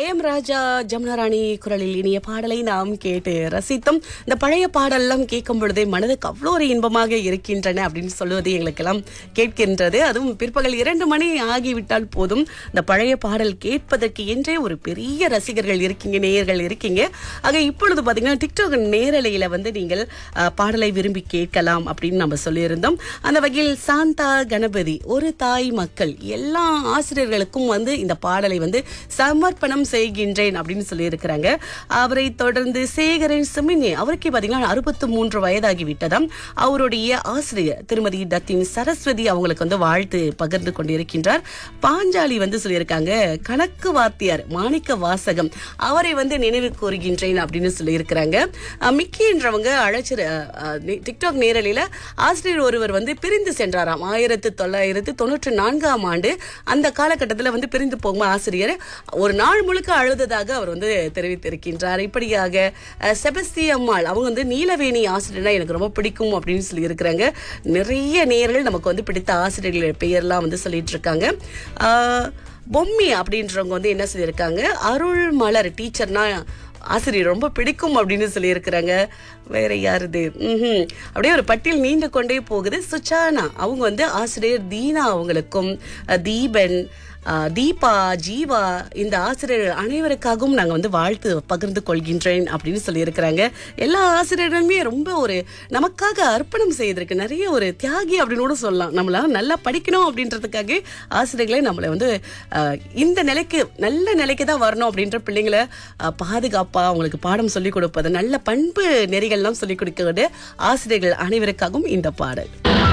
M ராஜா ஜமுனாராணி குரலில் இனிய பாடலை நாம் கேட்டு ரசித்தோம் இந்த பழைய பாடல்லாம் கேட்கும் பொழுதே மனதுக்கு அவ்வளோ ஒரு இன்பமாக இருக்கின்றன அப்படின்னு சொல்லுவது எங்களுக்கெல்லாம் கேட்கின்றது அதுவும் பிற்பகல் இரண்டு மணி ஆகிவிட்டால் போதும் இந்த பழைய பாடல் கேட்பதற்கு என்றே ஒரு பெரிய ரசிகர்கள் இருக்கீங்க நேயர்கள் இருக்கீங்க ஆக இப்பொழுது பாத்தீங்கன்னா டிக்டாக் நேரலையில வந்து நீங்கள் அஹ், பாடலை விரும்பி கேட்கலாம் அப்படின்னு நம்ம சொல்லியிருந்தோம் அந்த வகையில் சாந்தா கணபதி ஒரு தாய் மக்கள் எல்லா ஆசிரியர்களுக்கும் வந்து இந்த பாடலை வந்து சமர்ப்பணம் செய்கின்றேன் அப்படின்னு சொல்லியிருக்கிறாங்க அவரை தொடர்ந்து சேகரன் சிமினி அவருக்கு பாத்தீங்கன்னா அறுபத்து மூன்று வயதாகி விட்டதாம் அவருடைய ஆசிரியர் திருமதி டத்தின் சரஸ்வதி அவங்களுக்கு வந்து வாழ்த்து பகிர்ந்து கொண்டிருக்கின்றார் பாஞ்சாலி வந்து சொல்லியிருக்காங்க கணக்கு வாத்தியார் மாணிக்க வாசகம் அவரை வந்து நினைவு கூறுகின்றேன் அப்படின்னு சொல்லியிருக்கிறாங்க அஹ், மிக்கி என்றவங்க அழைச்சிரு அஹ், அஹ், நி- டிக்டாக் நேரலையில ஆசிரியர் ஒருவர் வந்து பிரிந்து சென்றாராம் ஆயிரத்து தொள்ளாயிரத்து தொண்ணூற்று நான்காம் ஆண்டு அந்த காலகட்டத்தில் வந்து பிரிந்து போகும் ஆசிரியர் ஒரு நாள் முழுக்க அழுததாக அவர் வந்து தெரிவித்திருக்கின்றார் இப்படியாக அஹ், செபஸ்தி அம்மாள் அவங்க வந்து நீலவேணி ஆசிரியர்னா எனக்கு ரொம்ப பிடிக்கும் அப்படின்னு சொல்லி இருக்கிறாங்க நிறைய நேயர்கள் நமக்கு வந்து பிடித்த ஆசிரியர்கள் பெயர்லாம் வந்து சொல்லிட்டு இருக்காங்க அஹ், பொம்மி அப்படின்றவங்க வந்து என்ன சொல்லியிருக்காங்க அருள் மலர் டீச்சர்னா ஆசிரியர் ரொம்ப பிடிக்கும் அப்படின்னு சொல்லியிருக்கிறாங்க வேற யாருது ம்ஹும். அப்படியே ஒரு பட்டியல் நீண்டு கொண்டே போகுது சுச்சானா அவங்க வந்து ஆசிரியர் தீனா அவங்களுக்கும் அஹ், தீபன் அஹ், தீபா ஜீவா இந்த ஆசிரியர் அனைவருக்காகவும் நாங்கள் வந்து வாழ்த்து பகிர்ந்து கொள்கின்றேன் அப்படின்னு சொல்லியிருக்கிறாங்க எல்லா ஆசிரியர்களுமே ரொம்ப ஒரு நமக்காக அர்ப்பணம் செய்திருக்கு நிறைய ஒரு தியாகி அப்படின்னு கூட சொல்லலாம் நம்மளால நல்லா படிக்கணும் அப்படின்றதுக்காக ஆசிரியர்களே நம்மளை வந்து அஹ், இந்த நிலைக்கு நல்ல நிலைக்கு தான் வரணும் அப்படின்ற பிள்ளைங்களை அஹ், பாதுகாப்பா அவங்களுக்கு பாடம் சொல்லிக் கொடுப்பது நல்ல பண்பு நெறிகள்லாம் சொல்லிக் கொடுக்கிறது ஆசிரியர்கள் அனைவருக்காகவும் இந்த பாடல்